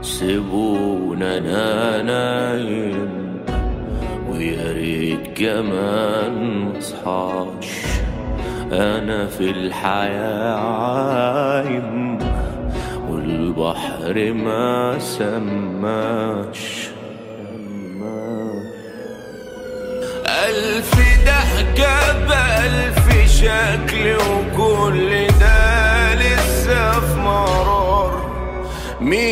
سيبونا انا نايم ويا ريت كمان مصحاش انا في الحياة عايم والبحر ما سماش ألف ضحكة بألف شكل وكل ده لسه في مرار مين